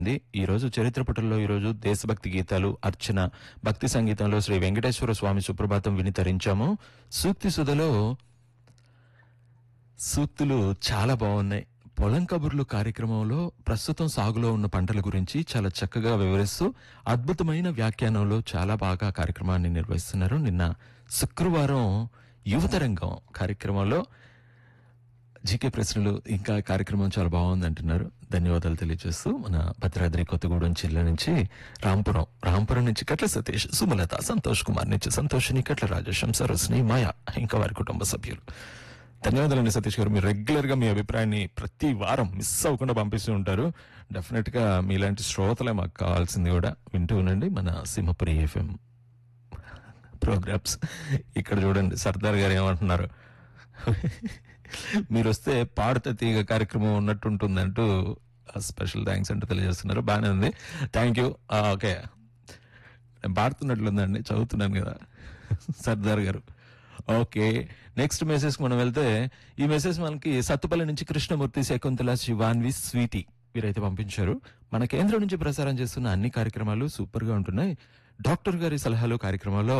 ఉంది. ఈ రోజు చరిత్ర పుటల్లో ఈ రోజు దేశభక్తి గీతాలు అర్చన భక్తి సంగీతంలో శ్రీ వెంకటేశ్వర స్వామి సుప్రభాతం విని తరించాము సూక్తి సుధలో సూక్తులు చాలా బాగున్నాయి పొలం కబుర్లు కార్యక్రమంలో ప్రస్తుతం సాగులో ఉన్న పంటల గురించి చాలా చక్కగా వివరిస్తూ అద్భుతమైన వ్యాఖ్యానంలో చాలా బాగా కార్యక్రమాన్ని నిర్వహిస్తున్నారు నిన్న శుక్రవారం యువతరంగం కార్యక్రమంలో జీకే ప్రశ్నలు ఇంకా కార్యక్రమం చాలా బాగుంది అంటున్నారు ధన్యవాదాలు తెలియజేస్తూ మన భద్రాద్రి కొత్తగూడెం జిల్లా నుంచి రాంపురం రాంపురం నుంచి కట్ల సతీష్ సుమలత సంతోష్ కుమార్ నుంచి సంతోషిని కట్ల రాజేశం సరస్ని మాయ ఇంకా వారి కుటుంబ సభ్యులు ధన్యవాదాలండి సతీష్ గారు మీరు రెగ్యులర్ గా మీ అభిప్రాయాన్ని ప్రతి వారం మిస్ అవ్వకుండా పంపిస్తూ ఉంటారు డెఫినెట్ గా మీలాంటి శ్రోతలే మాకు కావాల్సింది కూడా వింటూ ఉండండి మన సింహపురి ఎఫ్ఎం ప్రోగ్రామ్స్ ఇక్కడ చూడండి సర్దార్ గారు ఏమంటున్నారు మీరు వస్తే పాడుత తీగ కార్యక్రమం ఉన్నట్టుంటుందంటూ స్పెషల్ థ్యాంక్స్ అంటూ తెలియజేస్తున్నారు బాగానే ఉంది థ్యాంక్ యూ ఓకే నేను పాడుతున్నట్లుందండి చదువుతున్నాను కదా సర్దార్ గారు ఓకే నెక్స్ట్ మెసేజ్ మనం వెళ్తే ఈ మెసేజ్ మనకి సత్తుపల్లి నుంచి కృష్ణమూర్తి శకుంతల శివాన్వి స్వీటీ వీరైతే పంపించారు మన కేంద్రం నుంచి ప్రసారం చేస్తున్న అన్ని కార్యక్రమాలు సూపర్ గా ఉంటున్నాయి డాక్టర్ గారి సలహాలు కార్యక్రమాల్లో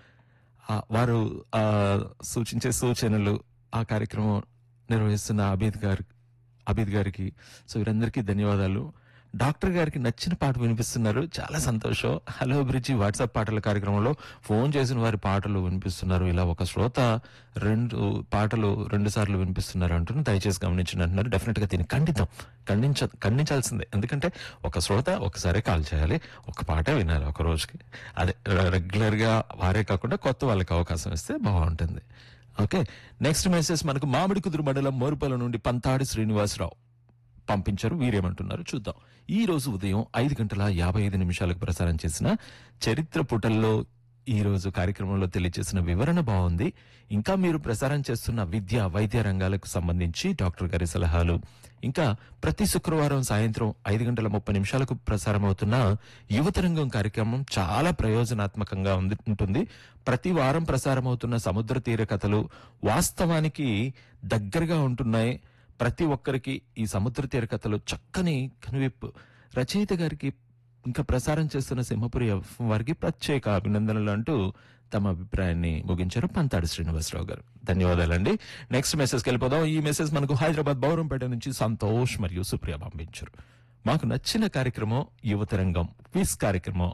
ఆ, వారు ఆ, సూచించే సూచనలు ఆ కార్యక్రమం నిర్వహిస్తున్న అబీద్ గారి అబీద్ గారికి సో వీరందరికీ ధన్యవాదాలు డాక్టర్ గారికి నచ్చిన పాట వినిపిస్తున్నారు చాలా సంతోషం హలో బ్రిడ్జి వాట్సాప్ పాటల కార్యక్రమంలో ఫోన్ చేసిన వారి పాటలు వినిపిస్తున్నారు ఇలా ఒక శ్రోత రెండు పాటలు రెండు సార్లు వినిపిస్తున్నారు అంటున్నారు దయచేసి గమనించండి అంటున్నారు డెఫినెట్ గా దీన్ని ఖండితం ఖండించ ఖండించాల్సిందే ఎందుకంటే ఒక శ్రోత ఒకసారి కాల్ చేయాలి ఒక పాటే వినాలి ఒక రోజుకి అదే రెగ్యులర్ గా వారే కాకుండా కొత్త వాళ్ళకి అవకాశం ఇస్తే బాగుంటుంది ఓకే నెక్స్ట్ మెసేజ్ మనకు మామిడి కుదురు మండలం మోరుపల నుండి పంతాడి శ్రీనివాసరావు పంపించారు వీరేమంటున్నారు చూద్దాం ఈ రోజు ఉదయం ఐదు గంటల యాభై ఐదు నిమిషాలకు ప్రసారం చేసిన చరిత్ర పుటల్లో ఈ రోజు కార్యక్రమంలో తెలియజేసిన వివరణ బాగుంది ఇంకా మీరు ప్రసారం చేస్తున్న విద్య వైద్య రంగాలకు సంబంధించి డాక్టర్ గారి సలహాలు ఇంకా ప్రతి శుక్రవారం సాయంత్రం ఐదు గంటల ముప్పై నిమిషాలకు ప్రసారం అవుతున్న యువతరంగం కార్యక్రమం చాలా ప్రయోజనాత్మకంగా ఉంది ఉంటుంది ప్రతి వారం ప్రసారం అవుతున్న సముద్ర తీర కథలు వాస్తవానికి దగ్గరగా ఉంటున్నాయి ప్రతి ఒక్కరికి ఈ సముద్ర తీర కథలు చక్కని కనువిప్పు రచయిత గారికి ఇంకా ప్రసారం చేస్తున్న సింహపురి ఎఫ్ఎం వారికి ప్రత్యేక అభినందనలు అంటూ తమ అభిప్రాయాన్ని ముగించారు పంతాడి శ్రీనివాసరావు గారు ధన్యవాదాలండి నెక్స్ట్ మెసేజ్కి వెళ్ళిపోదాం ఈ మెసేజ్ మనకు హైదరాబాద్ బౌరంపేట నుంచి సంతోష్ మరియు సుప్రియ పంపించారు మాకు నచ్చిన కార్యక్రమం యువతరంగం క్విజ్ కార్యక్రమం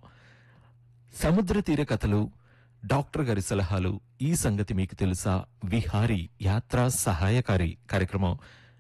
సముద్ర తీర కథలు డాక్టర్ గారి సలహాలు ఈ సంగతి మీకు తెలుసా విహారీ యాత్రా సహాయకారి కార్యక్రమం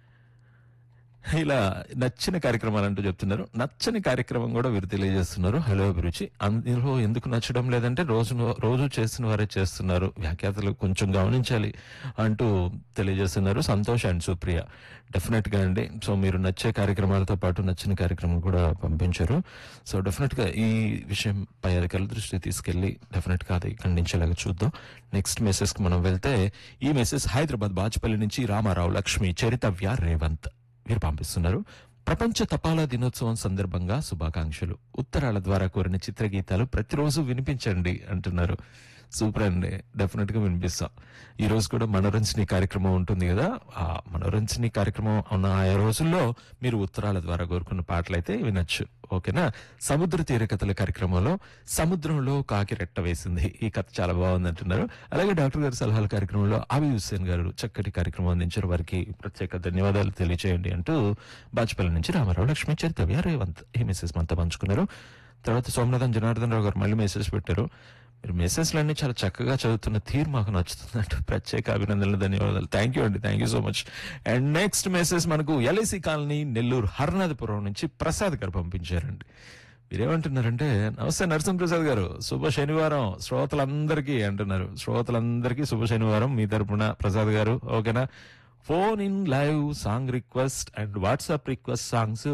ఇలా నచ్చిన కార్యక్రమాలు అంటూ చెప్తున్నారు నచ్చని కార్యక్రమం కూడా వీరు తెలియజేస్తున్నారు హలో అభిరుచి అందులో ఎందుకు నచ్చడం లేదంటే రోజు రోజు చేసిన వారే చేస్తున్నారు వ్యాఖ్యాతలు కొంచెం గమనించాలి అంటూ తెలియజేస్తున్నారు సంతోష్ అండ్ సుప్రియ డెఫినెట్ గా అండి సో మీరు నచ్చే కార్యక్రమాలతో పాటు నచ్చిన కార్యక్రమం కూడా పంపించారు సో డెఫినెట్ గా ఈ విషయం పై అధికారుల దృష్టి తీసుకెళ్లి డెఫినెట్ గా అది ఖండించేలాగా చూద్దాం నెక్స్ట్ మెసేజ్ కి మనం వెళ్తే ఈ మెసేజ్ హైదరాబాద్ బాజ్పల్లి నుంచి రామారావు లక్ష్మి చరితవ్య రేవంత్ మీరు పంపిస్తున్నారు ప్రపంచ తపాలా దినోత్సవం సందర్భంగా శుభాకాంక్షలు ఉత్తరాల ద్వారా కోరిన చిత్రగీతాలు ప్రతిరోజు వినిపించండి అంటున్నారు సూపర్ అండి డెఫినెట్ గా వినిపిస్తాం ఈ రోజు కూడా మనోరంజని కార్యక్రమం ఉంటుంది కదా ఆ మనోరంజని కార్యక్రమం ఉన్న ఆ రోజుల్లో మీరు ఉత్తరాల ద్వారా కోరుకున్న పాటలు అయితే వినొచ్చు ఓకేనా సముద్ర తీర కథల కార్యక్రమంలో సముద్రంలో కాకి రెట్ట వేసింది ఈ కథ చాలా బాగుంది అంటున్నారు అలాగే డాక్టర్ గారి సలహాల కార్యక్రమంలో ఆబి హుస్సేన్ గారు చక్కటి కార్యక్రమం అందించారు వారికి ప్రత్యేక ధన్యవాదాలు తెలియజేయండి అంటూ బాజ్పల్లి నుంచి రామారావు లక్ష్మీ చరితవ్య రేవంత్ ఈ మెసేజ్ మనతో పంచుకున్నారు తర్వాత సోమనాథన్ జనార్దన్ రావు గారు మళ్ళీ మెసేజ్ పెట్టారు మీరు మెసేజ్లన్నీ చాలా చక్కగా చదువుతున్న తీరు మాకు నచ్చుతుంది అంటూ ప్రత్యేక అభినందనలు ధన్యవాదాలు థ్యాంక్ యూ అండి thank you so much and next message మనకు ఎల్ఐసి కాలనీ నెల్లూరు హర్నాథపురం నుంచి ప్రసాద్ గారు పంపించారండి మీరేమంటున్నారంటే నమస్తే నరసింహప్రసాద్ గారు శుభ శనివారం శ్రోతలందరికీ అంటున్నారు శ్రోతలందరికీ శుభ శనివారం మీ తరపున ప్రసాద్ గారు ఓకేనా phone in live song request and WhatsApp request songs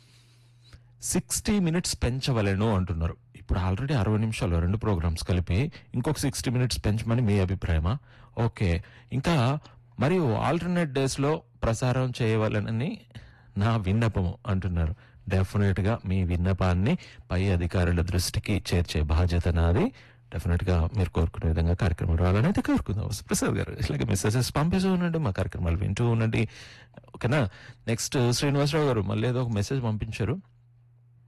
sixty minutes పెంచవలెను అంటున్నారు ఇప్పుడు ఆల్రెడీ అరవై నిమిషాలు రెండు ప్రోగ్రామ్స్ కలిపి ఇంకొక సిక్స్టీ మినిట్స్ పెంచమని మీ అభిప్రాయమా ఓకే ఇంకా మరియు ఆల్టర్నేట్ డేస్ లో ప్రసారం చేయవలనని నా విన్నపము అంటున్నారు డెఫినెట్ గా మీ విన్నపాన్ని పై అధికారుల దృష్టికి చేర్చే బాధ్యత నాది డెఫినెట్ గా మీరు కోరుకునే విధంగా కార్యక్రమం రావాలని అయితే కోరుకుందాం ప్రసాద్ గారు ఇలాగే మెసేజెస్ పంపిస్తూ ఉండండి మా కార్యక్రమాలు వింటూ ఉండండి ఓకేనా నెక్స్ట్ శ్రీనివాసరావు గారు మళ్ళీ ఏదో ఒక మెసేజ్ పంపించారు